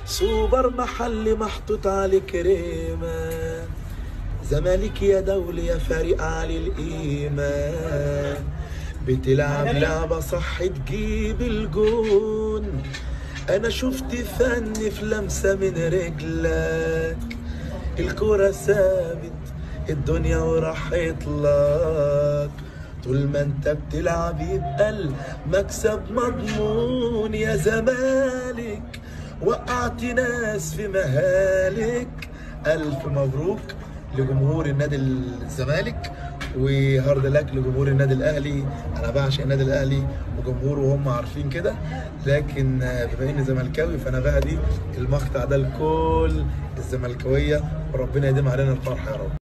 سوبر محل محطوط عليه كريمة زمالك يا دولي يا فريق عالي القيمة بتلعب لعبة صح تجيب الجون انا شفت فن في لمسة من رجلك الكرة ثابت الدنيا وراحت لك طول ما انت بتلعب يبقى المكسب مضمون يا زمالك وقعت ناس في مهالك الف مبروك لجمهور النادي الزمالك وهارد لك لجمهور النادي الاهلي انا بعشق النادي الاهلي وجمهوره وهم عارفين كده لكن بما اني زملكاوي فانا بهدي المقطع ده لكل الزملكاويه وربنا يديم علينا الفرحه يا رب